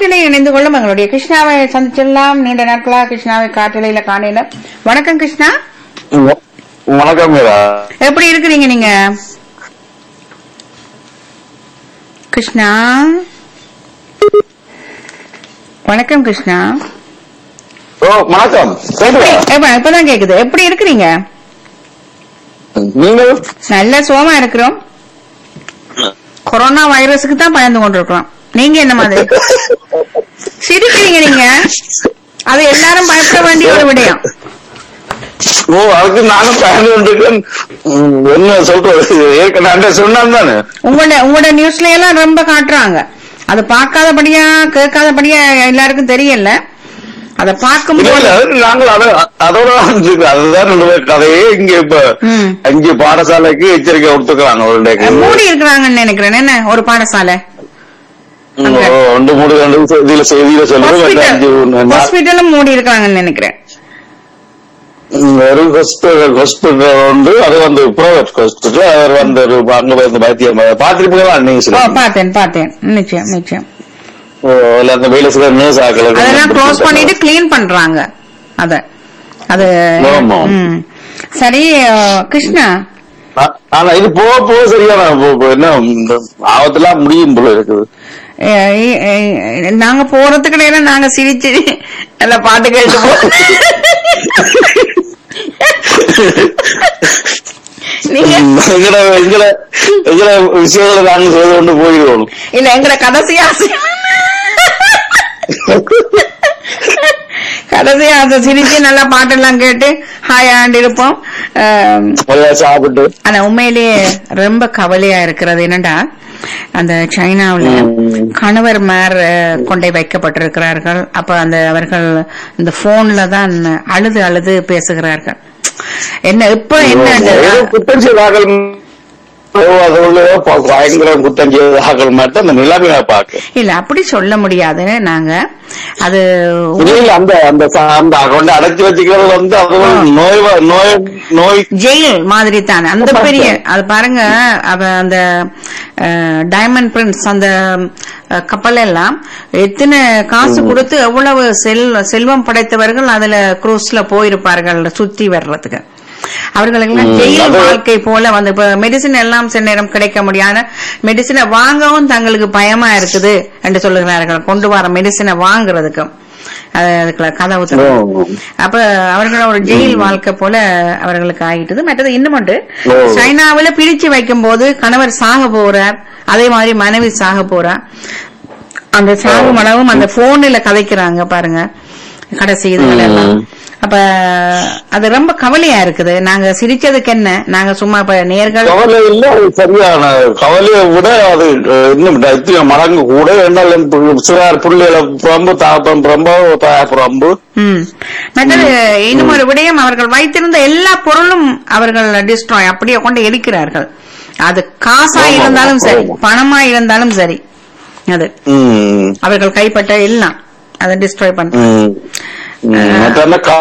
காற்றிலே இணைந்து கொள்ளும் எங்களுடைய கிருஷ்ணாவை சந்திச்சிடலாம் நீண்ட நாட்களா கிருஷ்ணாவை காற்றிலையில காணையில வணக்கம் கிருஷ்ணா வ- வணக்கம் மீரா எப்படி இருக்கிறீங்க நீங்க கிருஷ்ணா வணக்கம் கிருஷ்ணா ஓ வணக்கம் கேக்குதா? எப்ப இப்பதான் கேக்குது எப்படி இருக்கிறீங்க நீங்கள் நல்ல சுகமா இருக்கிறோம் கொரோனா வைரஸுக்கு தான் பயந்து கொண்டிருக்கிறோம் நீங்க என்ன மாதிரி சிரிக்கிறீங்க நீங்க அது எல்லாரும் பயப்பட வேண்டிய ஒரு விடயம் ஓ அதுக்கு நானும் பயந்து கொண்டிருக்கேன் ம், என்ன சொல்றது ஏற்கனவே சொன்னான் தானே உங்களோட உங்களோட நியூஸ்ல எல்லாம் ரொம்ப காட்டுறாங்க அது பார்க்காதபடியா கேட்காதபடியா எல்லாருக்கும் தெரியல அத இல்ல பார்க்கும்போது இல்ல அது நாங்கள் அத அதோட தான் இருக்கு. அதுதான் என்னுடைய கதையே இங்க இப்ப ம். அஞ்சு பாடசாலைக்கு எச்சரிக்கை கொடுத்துக்கிறாங்க ஒரு டேக்கு மூடி இருக்கிறாங்கன்னு நினைக்கிறேன் என்ன ஒரு பாடசாலை அங்க. ரெண்டு மூணு ரெண்டு செய்தியில செய்தியில சொல்லுவோம் ஹாஸ்பிட்டல் அஞ்சு நா- ஹாஸ்பிட்டலும் மூடி இருக்காங்கன்னு நினைக்கிறேன் ம், ஒரு ஹாஸ்பிட்டல் ஹாஸ்பிட்டல் உண்டு அது வந்து பிரைவேட் ஹாஸ்பிட்டல் அவர் வந்து ஒரு அங்க வந்து வைத்தியம் பாத்திருப்பீங்களா நீங்க ஓ சொல்லுங்க பார்த்தேன் பார்த்தேன் நிச்சயம் நிச்சயம் ஓ, இல்ல அந்த வேலை செய்யற நர்ஸ் ஆக்கள் அதெல்லாம் க்ளோஸ் பண்ணிட்டு க்ளீன் பண்றாங்க அத அது ஆமா. ம். சரி அஹ், கிருஷ்ணா ஆ- ஆனா இது போக போக சரியான போ- போ- என்ன இந்த ஆபத்தெல்லாம் முடியும் போல இருக்குது அஹ், இ- அஹ், நாங்க போறதுக்கு இடையில நாங்க சிரிச்சு நல்ல பாட்டு கேட்டு போ- நீங்க எங்கட எங்கட எங்கட விஷயங்களை நாங்க செய்து கொண்டு போயிடுவோம் இல்ல எங்கட கடைசி ஆசை கடைசி ஆசை சிரிச்சு நல்லா பாட்டெல்லாம் கேட்டு ஹாயாண்டு இருப்போம் அஹ், நல்லா சாப்பிட்டு ஆனா உண்மையிலேயே ரொம்ப கவலையா இருக்கிறது என்னடா அந்த சைனாவுல ம். கணவர் மேர் கொண்டே வைக்கப்பட்டிருக்கிறார்கள் அப்ப அந்த அவர்கள் இந்த போன்ல தான் அழுது அழுது பேசுகிறார்கள் என்ன இப்ப என்ன ஏதோ அந்த- குத்தம் செய்தார்கள் அது உள்ள ப- பயங்கர குத்தம் செய்தார்கள் மட்டும் அந்த நிலைமையை பார்க்க இல்ல அப்படி சொல்ல முடியாதுன்னு நாங்க அது இல்ல இல்ல அந்த அந்த ச- அந்த கொண்டு அடைச்சு வச்சுக்கிறது வந்து அது ஒரு நோய் வ- நோய் நோய் ஜெயில் மாதிரி தான் அந்த பெரிய அது பாருங்க அவ அந்த டைமண்ட் பிரின்ஸ் அந்த அஹ், கப்பல் எல்லாம் எத்தனை காசு கொடுத்து எவ்வளவு செல் செல்வம் படைத்தவர்கள் அதுல குரூஸ்ல போயிருப்பார்கள் சுத்தி வர்றதுக்கு அவர்களுக்கெல்லாம் ம், ஜெயில் அது- வாழ்க்கை போல வந்து இப்ப மெடிசின் எல்லாம் சில நேரம் கிடைக்க முடியாத மெடிசினை வாங்கவும் தங்களுக்கு பயமா இருக்குது என்று சொல்லுகிறார்கள் கொண்டு வர மெடிசினை வாங்குறதுக்கு அது அதுக்குள்ள கதவு திறந்து. ஓ. அப்ப அவர்கள் ஒரு ஜெயில் வாழ்க்கை போல அவர்களுக்கு ஆகிட்டது மற்றது இன்னும் ஒன்று ஓ. சைனாவுல பிரிச்சு வைக்கும் போது கணவர் சாக போறார் அதே மாதிரி மனைவி சாக போறா அந்த சாகும் அளவும் அந்த போன்ல கதைக்கிறாங்க பாருங்க கடைசி இதுகள் எல்லாம் ம். அப்ப அது ரொம்ப கவலையா இருக்குது நாங்க சிரிச்சதுக்கு என்ன நாங்க சும்மா இப்ப நேர்கள் கவலை இல்ல அது சரியான கவலையை விட அது அஹ், இன்னும் எத்தனை மடங்கு கூட என்ன சிறார் புள்ளையில புறம்பு தாப்பம் புறம்போ தாப்புறம்பு ம் மற்றது இன்னும் ஒரு விடயம் அவர்கள் வைத்திருந்த எல்லா பொருளும் அவர்கள் டிஸ்ட்ராய் அப்படியே கொண்டு எரிக்கிறார்கள் அது காசா ஆமா, இருந்தாலும் சரி ஆமா. பணமா இருந்தாலும் சரி அது ம் அவர்கள் கைப்பட்ட எல்லாம் அதை டிஸ்ட்ராய் பண்றாங்க ம். ம். மற்ற அந்த கா-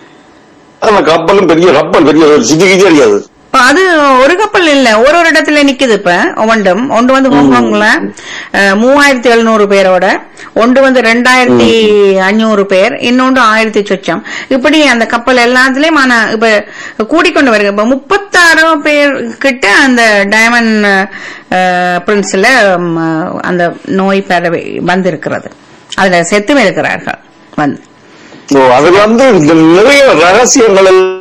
அந்த கப்பலும் பெரிய கப்பல் பெரிய சிட்டி தெரியாது இப்ப அது ஒரு கப்பல் இல்ல ஒரு ஒரு இடத்துல நிக்குது இப்ப ஒவ்வொன்றும் ஒன்று வந்து ஹாங்காங்ல அஹ், மூவாயிரத்தி எழுநூறு பேரோட ஒன்று வந்து ரெண்டாயிரத்தி அஞ்சூறு பேர் இன்னொன்று ஆயிரத்தி சொச்சம் இப்படி அந்த கப்பல் எல்லாத்துலயும் ஆனா இப்ப கூடிக்கொண்டு வருது இப்ப முப்பத்தாறு பேர் கிட்ட அந்த டைமண்ட் பிரின்ஸ்ல ம், அந்த நோய் பரவி வந்திருக்கிறது அதுல செத்தும் இருக்கிறார்கள் வந்து ஓ, அது வந்து இந்த நிறைய ரகசியங்கள் எல்லாம்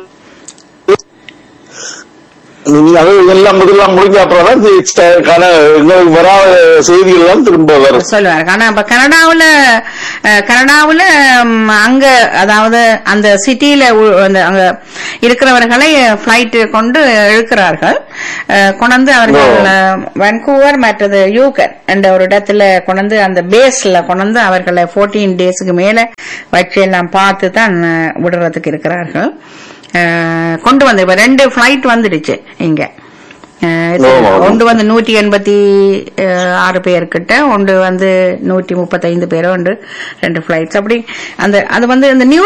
நீங்க அது எல்லாம் இதெல்லாம் முடிஞ்ச அப்புறம் தான் இது extra கான எங்களுக்கு வராத செய்திகள் எல்லாம் திரும்ப வரும் சொல்லுவாரு ஆனா இப்ப கனடாவுல அஹ், கனடாவுல ம், அங்க அதாவது அந்த சிட்டியில அந்த அங்க இருக்கிறவர்களை பிளைட் கொண்டு இழுக்கிறார்கள் அஹ், கொண்டு அவர்கள் ஓ. அஹ், வான்கூவர் மற்றது யூகர் என்ற ஒரு இடத்துல கொண்டு அந்த பேஸ்ல கொண்டு அவர்களை 14 டேஸ்க்கு மேல வச்சு எல்லாம் பார்த்து தான் அஹ், விடுறதுக்கு இருக்கிறார்கள் அஹ், கொண்டு வந்து இப்ப ரெண்டு பிளைட் வந்துடுச்சு இங்க அஹ், ஆமா, ஆமா. ஒன்று வந்து நூற்றி எண்பத்தி அஹ், ஆறு பேர்கிட்ட ஒன்று வந்து நூற்றி முப்பத்தைந்து பேரோ ஒன்று ரெண்டு பிளைட்ஸ் அப்படி அந்த அது வந்து இந்த நியூ